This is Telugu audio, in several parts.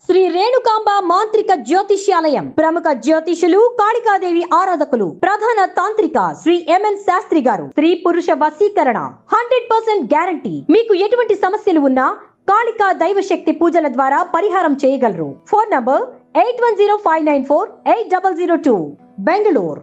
శ్రీ రేణుకాంబ మాంత్రిక జ్యోతిష్యాలయం ప్రముఖ జ్యోతిషులు కాళికాదేవి ఆరాధకులు ప్రధాన తాంత్రిక శ్రీ ఎంఎన్ శాస్త్రి గారు స్త్రీ పురుష వశీకరణ హండ్రెడ్ పర్సెంట్ గ్యారంటీ మీకు ఎటువంటి సమస్యలు ఉన్నా కాళికా దైవశక్తి పూజల ద్వారా పరిహారం చేయగలరు phone number eight one zero five nine four eight double zero two Bengaluru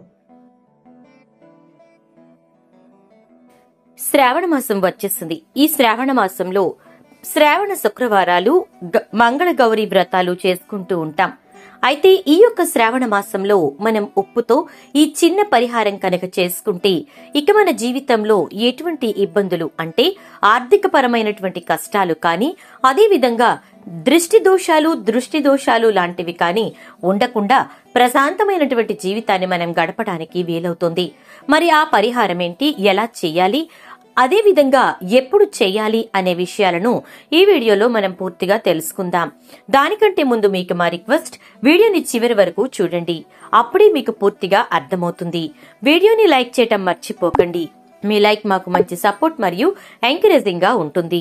శ్రావణ మాసం వచ్చేసింది ఈ శ్రావణ మాసంలో శ్రావణ శుక్రవారాలు గ- మంగళ గౌరి వ్రతాలు చేసుకుంటూ ఉంటాం అయితే ఈ యొక్క శ్రావణ మాసంలో మనం ఉప్పుతో ఈ చిన్న పరిహారం కనుక చేసుకుంటే ఇక మన జీవితంలో ఎటువంటి ఇబ్బందులు అంటే ఆర్థిక పరమైనటువంటి కష్టాలు కానీ అదే విధంగా దృష్టి దోషాలు దృష్టి దోషాలు లాంటివి కానీ ఉండకుండా ప్రశాంతమైనటువంటి జీవితాన్ని మనం గడపడానికి వీలవుతుంది మరి ఆ పరిహారం ఏంటి ఎలా చేయాలి అదే విధంగా ఎప్పుడు చేయాలి అనే విషయాలను ఈ వీడియోలో మనం పూర్తిగా తెలుసుకుందాం దానికంటే ముందు మీకు మా రిక్వెస్ట్ వీడియోని చివరి వరకు చూడండి అప్పుడే మీకు పూర్తిగా అర్థమవుతుంది వీడియోని లైక్ చేయటం మర్చిపోకండి మీ లైక్ మాకు మంచి సపోర్ట్ మరియు ఎంకరేజింగ్ గా ఉంటుంది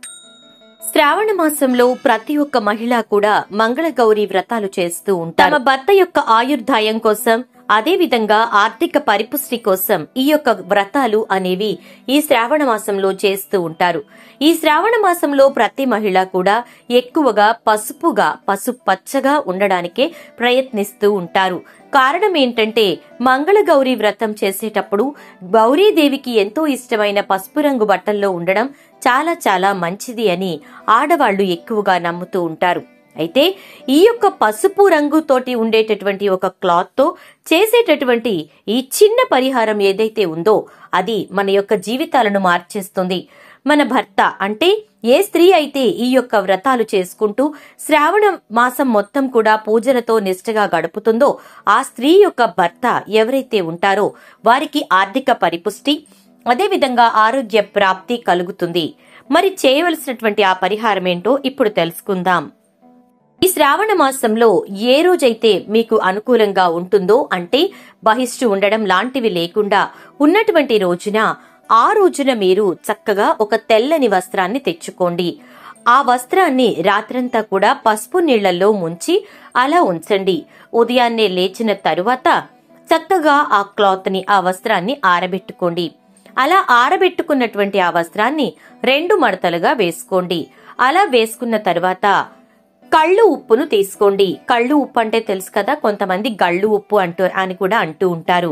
శ్రావణ మాసంలో ప్రతి ఒక్క మహిళ కూడా మంగళగౌరి వ్రతాలు చేస్తూ ఉంటారు తమ భర్త యొక్క ఆయుర్దాయం కోసం అదే విధంగా ఆర్థిక పరిపుష్టి కోసం ఈ యొక్క వ్రతాలు అనేవి ఈ శ్రావణ మాసంలో చేస్తూ ఉంటారు ఈ శ్రావణ మాసంలో ప్రతి మహిళ కూడా ఎక్కువగా పసుపుగా పసుపు పచ్చగా ఉండడానికే ప్రయత్నిస్తూ ఉంటారు కారణం ఏంటంటే మంగళగౌరి వ్రతం చేసేటప్పుడు గౌరీదేవికి ఎంతో ఇష్టమైన పసుపు రంగు బట్టల్లో ఉండడం చాలా చాలా మంచిది అని ఆడవాళ్లు ఎక్కువగా నమ్ముతూ ఉంటారు అయితే ఈ యొక్క పసుపు రంగుతోటి ఉండేటటువంటి ఒక క్లాత్ తో చేసేటటువంటి ఈ చిన్న పరిహారం ఏదైతే ఉందో అది మన యొక్క జీవితాలను మార్చేస్తుంది మన భర్త అంటే ఏ స్త్రీ అయితే ఈ యొక్క వ్రతాలు చేసుకుంటూ శ్రావణ మాసం మొత్తం కూడా పూజలతో నిష్ఠగా గడుపుతుందో ఆ స్త్రీ యొక్క భర్త ఎవరైతే ఉంటారో వారికి ఆర్థిక పరిపుష్టి అదేవిధంగా ఆరోగ్య ప్రాప్తి కలుగుతుంది మరి చేయవలసినటువంటి ఆ పరిహారం ఏంటో ఇప్పుడు తెలుసుకుందాం ఈ శ్రావణ మాసంలో ఏ రోజైతే మీకు అనుకూలంగా ఉంటుందో అంటే బహిష్టు ఉండడం లాంటివి లేకుండా ఉన్నటువంటి రోజున ఆ రోజున మీరు చక్కగా ఒక తెల్లని వస్త్రాన్ని తెచ్చుకోండి ఆ వస్త్రాన్ని రాత్రంతా కూడా పసుపు నీళ్లలో ముంచి అలా ఉంచండి ఉదయాన్నే లేచిన తరువాత చక్కగా ఆ క్లాత్ ని ఆ వస్త్రాన్ని ఆరబెట్టుకోండి అలా ఆరబెట్టుకున్నటువంటి ఆ వస్త్రాన్ని రెండు మడతలుగా వేసుకోండి అలా వేసుకున్న తర్వాత కళ్ళు ఉప్పును తీసుకోండి కళ్ళు ఉప్పు అంటే తెలుసు కదా కొంతమంది గళ్ళు ఉప్పు అంటూ అని కూడా అంటూ ఉంటారు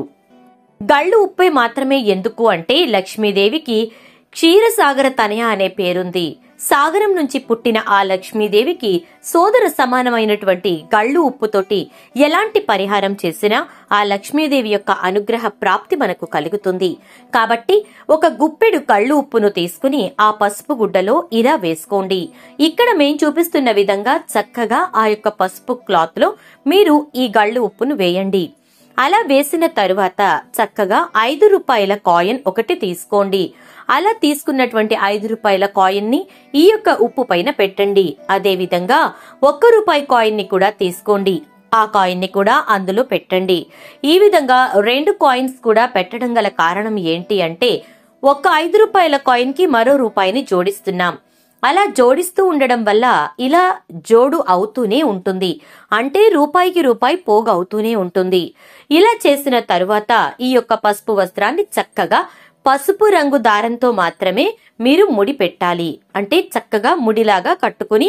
గళ్ళు ఉప్పే మాత్రమే ఎందుకు అంటే లక్ష్మీదేవికి క్షీరసాగర తనయ అనే పేరుంది సాగరం నుంచి పుట్టిన ఆ లక్ష్మీదేవికి సోదర సమానమైనటువంటి గళ్ళు ఉప్పుతోటి ఎలాంటి పరిహారం చేసినా ఆ లక్ష్మీదేవి యొక్క అనుగ్రహ ప్రాప్తి మనకు కలుగుతుంది కాబట్టి ఒక గుప్పెడు కళ్ళు ఉప్పును తీసుకుని ఆ పసుపు గుడ్డలో ఇలా వేసుకోండి ఇక్కడ మేం చూపిస్తున్న విధంగా చక్కగా ఆ యొక్క పసుపు క్లాత్ లో మీరు ఈ గళ్ళు ఉప్పును వేయండి అలా వేసిన తరువాత చక్కగా ఐదు రూపాయల కాయిన్ ఒకటి తీసుకోండి అలా తీసుకున్నటువంటి ఐదు రూపాయల కాయిన్ ని ఈ యొక్క ఉప్పు పైన పెట్టండి అదే విధంగా ఒక్క రూపాయి కాయిన్ ని కూడా తీసుకోండి ఆ కాయిన్ ని కూడా అందులో పెట్టండి ఈ విధంగా రెండు కాయిన్స్ కూడా పెట్టడం గల కారణం ఏంటి అంటే ఒక్క ఐదు రూపాయల కాయిన్ కి మరో రూపాయిని జోడిస్తున్నాం అలా జోడిస్తూ ఉండడం వల్ల ఇలా జోడు అవుతూనే ఉంటుంది అంటే రూపాయికి రూపాయి పోగు అవుతూనే ఉంటుంది ఇలా చేసిన తరువాత ఈ యొక్క పసుపు వస్త్రాన్ని చక్కగా పసుపు రంగు దారంతో మాత్రమే మీరు ముడి పెట్టాలి అంటే చక్కగా ముడిలాగా కట్టుకుని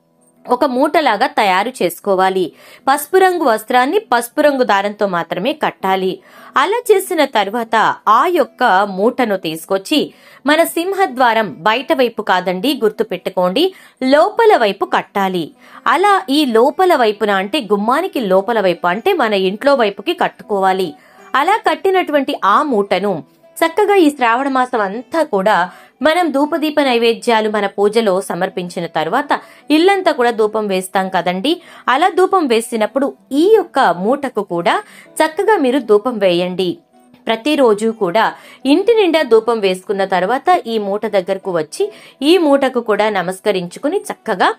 ఒక మూటలాగా తయారు చేసుకోవాలి పసుపు రంగు వస్త్రాన్ని పసుపు రంగు దారంతో మాత్రమే కట్టాలి అలా చేసిన తరువాత ఆ యొక్క మూటను తీసుకొచ్చి మన సింహద్వారం బయట వైపు కాదండి గుర్తు పెట్టుకోండి లోపల వైపు కట్టాలి అలా ఈ లోపల వైపున అంటే గుమ్మానికి లోపల వైపు అంటే మన ఇంట్లో వైపుకి కట్టుకోవాలి అలా కట్టినటువంటి ఆ మూటను చక్కగా ఈ శ్రావణ మాసం అంతా కూడా మనం ధూపదీప నైవేద్యాలు మన పూజలో సమర్పించిన తర్వాత ఇల్లంతా కూడా ధూపం వేస్తాం కదండి అలా ధూపం వేసినప్పుడు ఈ యొక్క మూటకు కూడా చక్కగా మీరు ధూపం వేయండి ప్రతిరోజు కూడా ఇంటి నిండా ధూపం వేసుకున్న తర్వాత ఈ మూట దగ్గరకు వచ్చి ఈ మూటకు కూడా నమస్కరించుకుని చక్కగా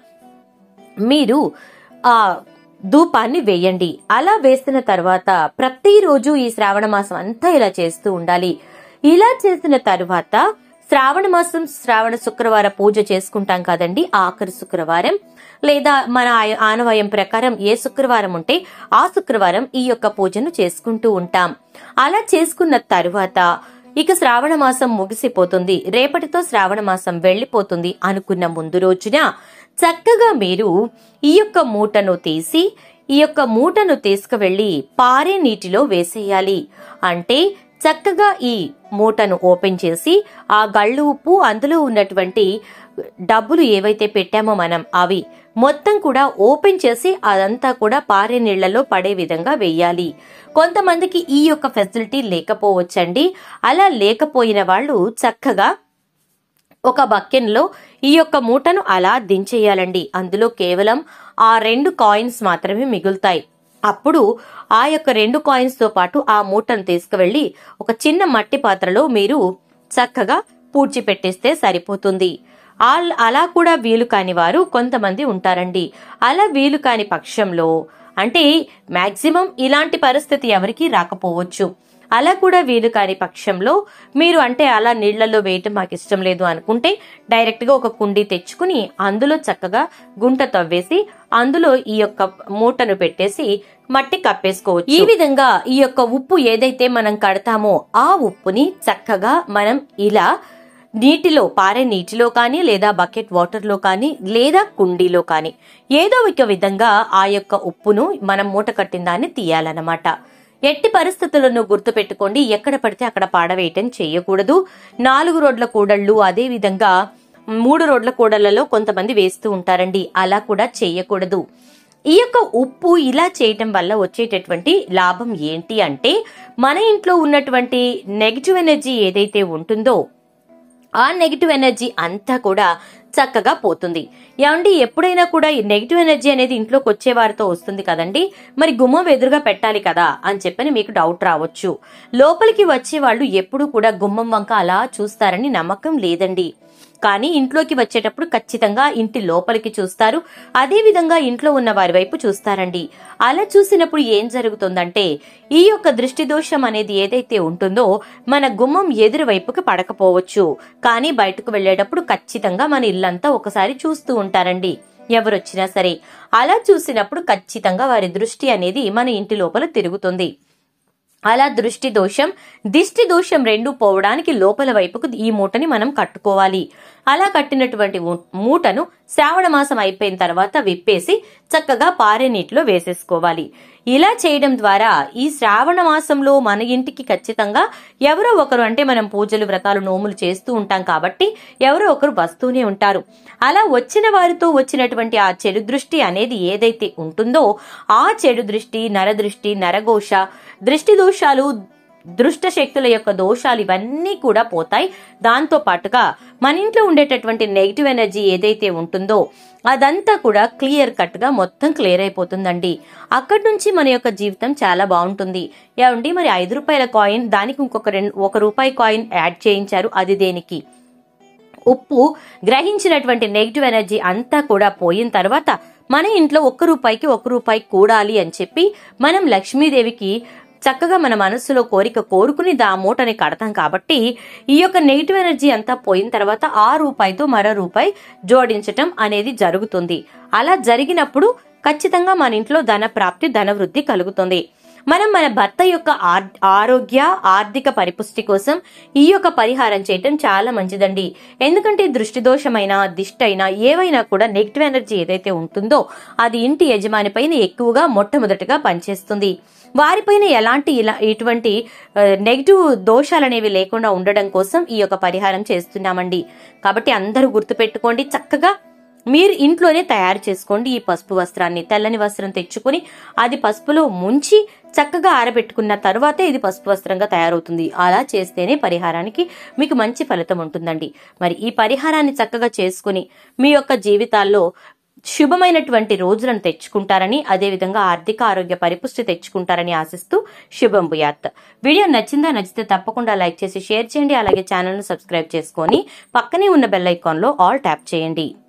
మీరు ఆ ధూపాన్ని వేయండి అలా వేసిన తర్వాత ప్రతిరోజు ఈ శ్రావణ మాసం అంతా ఇలా చేస్తూ ఉండాలి ఇలా చేసిన తరువాత శ్రావణ మాసం శ్రావణ శుక్రవార పూజ చేసుకుంటాం కదండి ఆఖరి శుక్రవారం లేదా మన ఆయ- ఆనవాయం ప్రకారం ఏ శుక్రవారం ఉంటే ఆ శుక్రవారం ఈ యొక్క పూజను చేసుకుంటూ ఉంటాం అలా చేసుకున్న తరువాత ఇక శ్రావణ మాసం ముగిసిపోతుంది రేపటితో శ్రావణ మాసం వెళ్లిపోతుంది అనుకున్న ముందు రోజున చక్కగా మీరు ఈ యొక్క మూటను తీసి ఈ యొక్క మూటను తీసుకువెళ్లి పారే నీటిలో వేసేయాలి అంటే చక్కగా ఈ మూటను ఓపెన్ చేసి ఆ గళ్ళు ఉప్పు అందులో ఉన్నటువంటి డబ్బులు ఏవైతే పెట్టామో మనం అవి మొత్తం కూడా ఓపెన్ చేసి అదంతా కూడా పారే నీళ్లలో పడే విధంగా వేయాలి కొంతమందికి ఈ యొక్క ఫెసిలిటీ లేకపోవచ్చండి అలా లేకపోయిన వాళ్ళు చక్కగా ఒక బకెన్లో ఈ యొక్క మూటను అలా దించేయాలండి అందులో కేవలం ఆ రెండు కాయిన్స్ మాత్రమే మిగులుతాయి అప్పుడు ఆ యొక్క రెండు కాయిన్స్ తో పాటు ఆ మూటను తీసుకువెళ్లి ఒక చిన్న మట్టి పాత్రలో మీరు చక్కగా పూడ్చి పెట్టేస్తే సరిపోతుంది ఆల్- అలా కూడా వీలు కాని వారు కొంతమంది ఉంటారండి అలా వీలు కాని పక్షంలో అంటే మాక్సిమం ఇలాంటి పరిస్థితి ఎవరికీ రాకపోవచ్చు అలా కూడా వీలు కాని పక్షంలో మీరు అంటే అలా నీళ్లలో వేయటం మాకు ఇష్టం లేదు అనుకుంటే డైరెక్ట్ గా ఒక కుండీ తెచ్చుకుని అందులో చక్కగా గుంట తవ్వేసి అందులో ఈ యొక్క మూటను పెట్టేసి మట్టి కప్పేసుకోవచ్చు ఈ విధంగా ఈ యొక్క ఉప్పు ఏదైతే మనం కడతామో ఆ ఉప్పుని చక్కగా మనం ఇలా నీటిలో పారే నీటిలో కానీ లేదా బకెట్ వాటర్ లో కానీ లేదా కుండీలో కానీ ఏదో ఒక విధంగా ఆ యొక్క ఉప్పును మనం మూట కట్టిన దాన్ని తీయాలన్నమాట ఎట్టి పరిస్థితులను గుర్తుపెట్టుకోండి ఎక్కడ పడితే అక్కడ పాడవేయటం చేయకూడదు నాలుగు రోడ్ల కూడళ్లు అదే విధంగా మూడు రోడ్ల కూడళ్లలో కొంతమంది వేస్తూ ఉంటారండి అలా కూడా చేయకూడదు ఈ యొక్క ఉప్పు ఇలా చేయటం వల్ల వచ్చేటటువంటి లాభం ఏంటి అంటే మన ఇంట్లో ఉన్నటువంటి నెగిటివ్ ఎనర్జీ ఏదైతే ఉంటుందో ఆ నెగిటివ్ ఎనర్జీ అంతా కూడా చక్కగా పోతుంది ఏమండి ఎప్పుడైనా కూడా ఈ నెగిటివ్ ఎనర్జీ అనేది ఇంట్లోకి వచ్చే వారితో వస్తుంది కదండి మరి గుమ్మం ఎదురుగా పెట్టాలి కదా అని చెప్పని మీకు డౌట్ రావచ్చు లోపలికి వచ్చే వాళ్ళు ఎప్పుడూ కూడా గుమ్మం వంక అలా చూస్తారని నమ్మకం లేదండి కానీ ఇంట్లోకి వచ్చేటప్పుడు ఖచ్చితంగా ఇంటి లోపలికి చూస్తారు అదే విధంగా ఇంట్లో ఉన్న వారి వైపు చూస్తారండి అలా చూసినప్పుడు ఏం జరుగుతుందంటే ఈ యొక్క దృష్టి దోషం అనేది ఏదైతే ఉంటుందో మన గుమ్మం ఎదురు వైపుకి పడకపోవచ్చు కానీ బయటకు వెళ్ళేటప్పుడు ఖచ్చితంగా మన ఇల్లంతా ఒకసారి చూస్తూ ఉంటారండి ఎవరొచ్చినా సరే అలా చూసినప్పుడు ఖచ్చితంగా వారి దృష్టి అనేది మన ఇంటి లోపల తిరుగుతుంది అలా దృష్టి దోషం దిష్టి దోషం రెండు పోవడానికి లోపల వైపుకు ఈ మూటని మనం కట్టుకోవాలి అలా కట్టినటువంటి ము- మూటను శ్రావణ మాసం అయిపోయిన తర్వాత విప్పేసి చక్కగా పారే నీటిలో వేసేసుకోవాలి ఇలా చేయడం ద్వారా ఈ శ్రావణ మాసంలో మన ఇంటికి ఖచ్చితంగా ఎవరో ఒకరు అంటే మనం పూజలు వ్రతాలు నోములు చేస్తూ ఉంటాం కాబట్టి ఎవరో ఒకరు వస్తూనే ఉంటారు అలా వచ్చిన వారితో వచ్చినటువంటి ఆ చెడు దృష్టి అనేది ఏదైతే ఉంటుందో ఆ చెడు దృష్టి నరదృష్టి నరఘోష దృష్టి దోషాలు దృష్ట శక్తుల యొక్క దోషాలు ఇవన్నీ కూడా పోతాయి దాంతో పాటుగా మన ఇంట్లో ఉండేటటువంటి నెగిటివ్ ఎనర్జీ ఏదైతే ఉంటుందో అదంతా కూడా క్లియర్ కట్ గా మొత్తం క్లియర్ అయిపోతుందండి అక్కడి నుంచి మన యొక్క జీవితం చాలా బాగుంటుంది ఏమండి మరి ఐదు రూపాయల కాయిన్ దానికి ఇంకొక రెండు ఒక రూపాయి కాయిన్ యాడ్ చేయించారు అది దేనికి ఉప్పు గ్రహించినటువంటి నెగిటివ్ ఎనర్జీ అంతా కూడా పోయిన తర్వాత మన ఇంట్లో ఒక్క రూపాయికి ఒక్క రూపాయి కూడాలి అని చెప్పి మనం లక్ష్మీదేవికి చక్కగా మన మనస్సులో కోరిక కోరుకుని దా మూటని కడతాం కాబట్టి ఈ యొక్క నెగిటివ్ ఎనర్జీ అంతా పోయిన తర్వాత ఆ రూపాయితో మరో రూపాయి జోడించటం అనేది జరుగుతుంది అలా జరిగినప్పుడు ఖచ్చితంగా మన ఇంట్లో ధన ప్రాప్తి ధన వృద్ధి కలుగుతుంది మనం మన భర్త యొక్క ఆర్- ఆరోగ్య ఆర్థిక పరిపుష్టి కోసం ఈ యొక్క పరిహారం చేయటం చాలా మంచిదండి ఎందుకంటే దృష్టి దోషమైన దిష్టి అయినా ఏవైనా కూడా నెగిటివ్ ఎనర్జీ ఏదైతే ఉంటుందో అది ఇంటి యజమాని పైన ఎక్కువగా మొట్టమొదటిగా పనిచేస్తుంది వారిపైన ఎలాంటి ఇలా ఇటువంటి ఆ, నెగిటివ్ దోషాలు అనేవి లేకుండా ఉండడం కోసం ఈ యొక్క పరిహారం చేస్తున్నామండి కాబట్టి అందరూ గుర్తుపెట్టుకోండి చక్కగా మీరు ఇంట్లోనే తయారు చేసుకోండి ఈ పసుపు వస్త్రాన్ని తెల్లని వస్త్రం తెచ్చుకొని అది పసుపులో ముంచి చక్కగా ఆరబెట్టుకున్న తర్వాతే ఇది పసుపు వస్త్రంగా తయారవుతుంది అలా చేస్తేనే పరిహారానికి మీకు మంచి ఫలితం ఉంటుందండి మరి ఈ పరిహారాన్ని చక్కగా చేసుకుని మీ యొక్క జీవితాల్లో శుభమైనటువంటి రోజులను తెచ్చుకుంటారని అదేవిధంగా ఆర్థిక ఆరోగ్య పరిపుష్టి తెచ్చుకుంటారని ఆశిస్తూ శుభం భూయాత్ వీడియో నచ్చిందా నచ్చితే తప్పకుండా లైక్ చేసి షేర్ చేయండి అలాగే ఛానల్ ను సబ్స్క్రైబ్ చేసుకొని పక్కనే ఉన్న బెల్ ఐకాన్ లో ఆల్ ట్యాప్ చేయండి